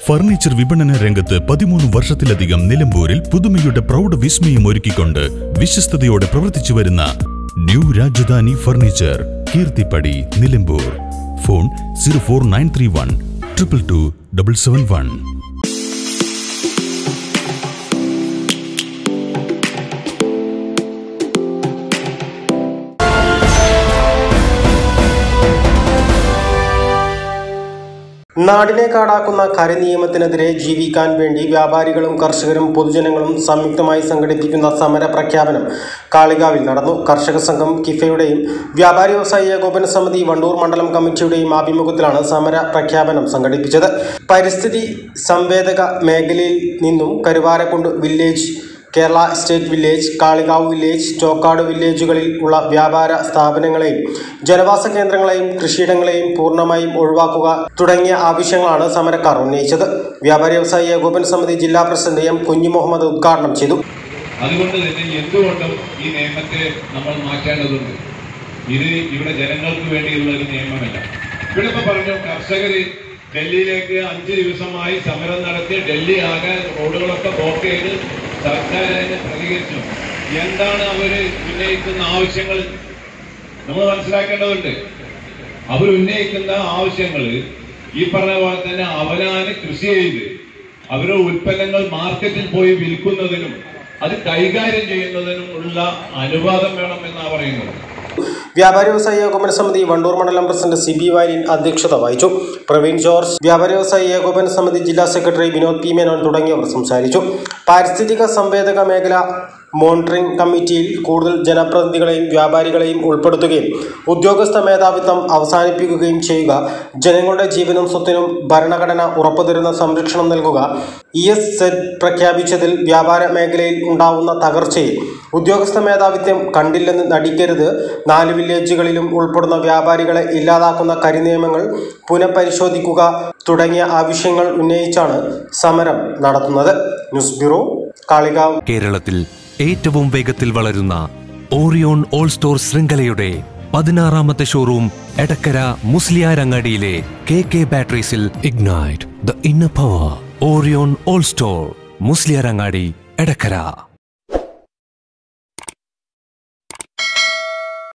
furniture വിപണന രംഗത്ത് പതിമൂന്ന് വർഷത്തിലധികം നിലമ്പൂരിൽ പുതുമയുടെ പ്രൗഢ വിസ്മയം ഒരുക്കിക്കൊണ്ട് വിശ്വസ്തയോടെ പ്രവർത്തിച്ചു വരുന്ന new Rajadhani furniture Keerthippadi Nilambur phone zero four nine three one triple two double seven one നാടിനെ കാടാക്കുന്ന കരിനിയമത്തിനെതിരെ ജീവിക്കാൻ വേണ്ടി വ്യാപാരികളും കർഷകരും പൊതുജനങ്ങളും സംയുക്തമായി സംഘടിപ്പിക്കുന്ന സമര പ്രഖ്യാപനം കാളികാവിൽ നടന്നു കർഷക സംഘം കിഫയുടെയും വ്യാപാരി വ്യവസായ ഏകോപന സമിതി വണ്ടൂർ മണ്ഡലം കമ്മിറ്റിയുടെയും ആഭിമുഖ്യത്തിലാണ് സമര പ്രഖ്യാപനം സംഘടിപ്പിച്ചത് പരിസ്ഥിതി സംവേദക മേഖലയിൽ നിന്നും Karuvarakundu village Kerala state village Kalikavu village Chokkad വില്ലേജുകളിൽ ഉള്ള വ്യാപാര സ്ഥാപനങ്ങളെയും ജനവാസ കേന്ദ്രങ്ങളെയും കൃഷിയിടങ്ങളെയും പൂർണ്ണമായും ഒഴിവാക്കുക തുടങ്ങിയ ആവശ്യങ്ങളാണ് സമരക്കാർ ഉന്നയിച്ചത് വ്യാപാരി വ്യവസായ ഏകോപന സമിതി ജില്ലാ പ്രസിഡന്റ് എം കുഞ്ഞു മുഹമ്മദ് ഉദ്ഘാടനം ചെയ്തു അതുകൊണ്ട് തന്നെ എന്തുകൊണ്ടും ഈ നിയമത്തെ നമ്മൾ മാറ്റേണ്ടതുണ്ട് ഇത് ഇവിടെ ജനങ്ങൾക്ക് വേണ്ടിയുള്ള ഒരു നിയമമല്ല ഇവിടെ ഇപ്പൊ പറഞ്ഞു കർഷകര് ഡൽഹിയിലേക്ക് അഞ്ച് ദിവസമായി സമരം നടത്തി ഡൽഹി ആകെ റോഡുകളൊക്കെ ബ്ലോക്ക് ചെയ്ത് സർക്കാർ അതിനെ പ്രതികരിച്ചു എന്താണ് അവര് ഉന്നയിക്കുന്ന ആവശ്യങ്ങൾ നമ്മൾ മനസ്സിലാക്കേണ്ടതുണ്ട് അവർ ഉന്നയിക്കുന്ന ആവശ്യങ്ങൾ ഈ പറഞ്ഞ പോലെ തന്നെ അവനാന് കൃഷി ചെയ്ത് അവരുടെ ഉൽപ്പന്നങ്ങൾ മാർക്കറ്റിൽ പോയി വിൽക്കുന്നതിനും അത് കൈകാര്യം ചെയ്യുന്നതിനും ഉള്ള അനുവാദം വേണം എന്നാണ് പറയുന്നത് വ്യാപാരി വ്യവസായ ഏകോപന സമിതി വണ്ടൂർ മണ്ഡലം പ്രസിഡന്റ് സി ബി വാര്യൻ അധ്യക്ഷത വഹിച്ചു പ്രവീൺ ജോർജ് വ്യാപാരി വ്യവസായ ഏകോപന സമിതി ജില്ലാ സെക്രട്ടറി വിനോദ് പി മേനോൻ തുടങ്ങിയവർ സംസാരിച്ചു പാരിസ്ഥിതിക സംവേദക മേഖല മോണിറ്ററിംഗ് കമ്മിറ്റിയിൽ കൂടുതൽ ജനപ്രതിനിധികളെയും വ്യാപാരികളെയും ഉൾപ്പെടുത്തുകയും ഉദ്യോഗസ്ഥ മേധാവിത്വം അവസാനിപ്പിക്കുകയും ചെയ്യുക ജനങ്ങളുടെ ജീവനും സ്വത്തിനും ഭരണഘടന ഉറപ്പുതരുന്ന സംരക്ഷണം നൽകുക ഇ എസ് സെറ്റ് പ്രഖ്യാപിച്ചതിൽ വ്യാപാര മേഖലയിൽ ഉണ്ടാവുന്ന തകർച്ചയെ ഉദ്യോഗസ്ഥ മേധാവിത്വം കണ്ടില്ലെന്ന് നടിക്കരുത് നാല് വില്ലേജുകളിലും ഉൾപ്പെടുന്ന വ്യാപാരികളെ ഇല്ലാതാക്കുന്ന കരിനിയമങ്ങൾ പുനഃപരിശോധിക്കുക തുടങ്ങിയ ആവശ്യങ്ങൾ ഉന്നയിച്ചാണ് സമരം നടത്തുന്നത് ന്യൂസ് ബ്യൂറോ കാളികാവ് കേരളത്തിൽ ഏറ്റവും വേഗത്തിൽ വളരുന്ന ഓറിയോൺ ഓൾ സ്റ്റോർ ശൃംഖലയുടെ പതിനാറാമത്തെ ഷോറൂം എടക്കര മുസ്ലിയാരങ്ങാടിയിലെ കെ കെ ബാറ്ററീസിൽ ignite the inner power Orion all store Musliyarangadi Edakkara